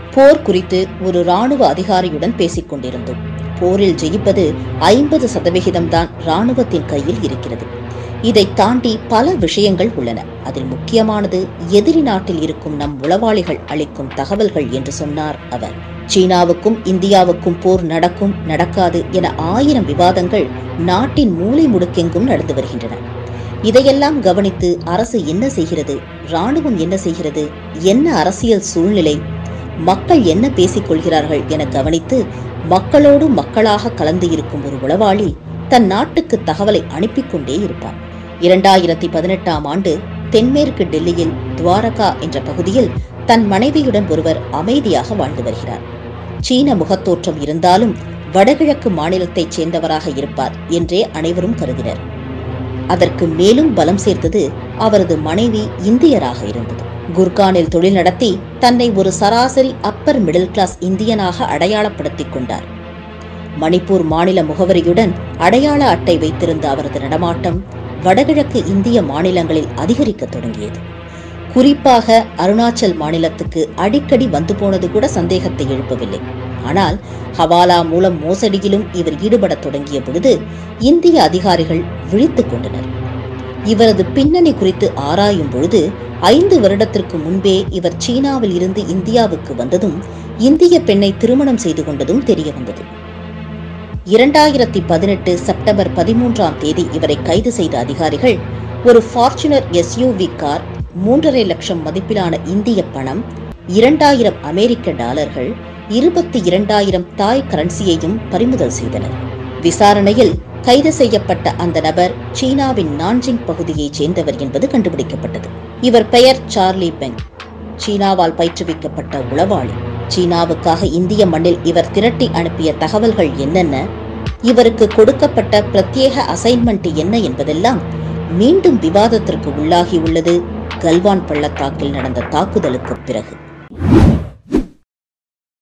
போர் குறித்து ஒரு ராணுவ அதிகாரியுடன் பேசிக் கொண்டிருந்தோம் போரில் ஜெயிப்பது ஐம்பது சதவிகிதம்தான் ராணுவத்தின் கையில் இருக்கிறது இதை தாண்டி பல விஷயங்கள் உள்ளன அதில் முக்கியமானது எதிரி நாட்டில் இருக்கும் நம் உளவாளிகள் அளிக்கும் தகவல்கள் என்று சொன்னார் அவர் சீனாவுக்கும் இந்தியாவுக்கும் போர் நடக்கும் நடக்காது என ஆயிரம் விவாதங்கள் நாட்டின் மூலை முடுக்கெங்கும் நடந்து வருகின்றன இதையெல்லாம் கவனித்து அரசு என்ன செய்கிறது ராணுவம் என்ன செய்கிறது என்ன அரசியல் சூழ்நிலை மக்கள் என்ன பேசிக் கொள்கிறார்கள் என கவனித்து மக்களோடு மக்களாக கலந்து இருக்கும் ஒரு உளவாளி தன் நாட்டுக்கு தகவலை அனுப்பிக் கொண்டே இருப்பார் இரண்டாயிரத்தி பதினெட்டாம் ஆண்டு தென்மேற்கு டெல்லியில் துவாரகா என்ற பகுதியில் தன் மனைவியுடன் ஒருவர் அமைதியாக வாழ்ந்து வருகிறார் சீன முகத்தோற்றம் இருந்தாலும் வடகிழக்கு மாநிலத்தைச் சேர்ந்தவராக இருப்பார் என்றே அனைவரும் கருதினர் அதற்கு மேலும் பலம் சேர்த்தது அவரது மனைவி இந்தியராக இருந்தது குர்கானில் தொழில் நடத்தி தன்னை ஒரு சராசரி அப்பர் மிடில் கிளாஸ் இந்தியனாக அடையாளப்படுத்திக் கொண்டார் மணிப்பூர் மாநில முகவரியுடன் அடையாள அட்டை வைத்திருந்த அவரது நடமாட்டம் வடகிழக்கு இந்திய மாநிலங்களில் அதிகரிக்கத் தொடங்கியது குறிப்பாக அருணாச்சல் மாநிலத்துக்கு அடிக்கடி வந்து போனது கூட சந்தேகத்தை எழுப்பவில்லை ஆனால் ஹவாலா மூலம் மோசடியிலும் இவர் ஈடுபடத் தொடங்கிய பொழுது இந்திய அதிகாரிகள் விழித்துக் கொண்டனர் இவரது பின்னணி குறித்து ஆராயும் பொழுது ஐந்து வருடத்திற்கு முன்பே இவர் சீனாவில் இருந்து இந்தியாவுக்கு வந்ததும் இந்திய பெண்ணை திருமணம் செய்து கொண்டதும் தெரிய வந்தது இரண்டாயிரத்தி பதினெட்டு செப்டம்பர் பதிமூன்றாம் தேதி இவரை கைது செய்த அதிகாரிகள் ஒரு ஃபார்ச்சுனர் எஸ்யூவி கார் மூன்றரை லட்சம் மதிப்பிலான இந்திய பணம் இரண்டாயிரம் அமெரிக்க டாலர்கள் இருபத்தி இரண்டாயிரம் தாய் கரன்சியையும் பறிமுதல் செய்தனர் விசாரணையில் கைது செய்யப்பட்ட அந்த நபர் சீனாவின் நான்ஜிங் பகுதியைச் சேர்ந்தவர் என்பது கண்டுபிடிக்கப்பட்டது இவர் பெயர் சார்லி பெங் சீனாவால் பயிற்றுவிக்கப்பட்ட உளவாளி சீனாவுக்காக இந்திய மண்ணில் இவர் திரட்டி அனுப்பிய தகவல்கள் என்னென்ன இவருக்கு கொடுக்கப்பட்ட பிரத்யேக அசைன்மெண்ட் என்ன என்பதெல்லாம் மீண்டும் விவாதத்திற்கு உள்ளாகி உள்ளது கல்வான் பள்ளத்தாக்கில் நடந்த தாக்குதலுக்கு பிறகு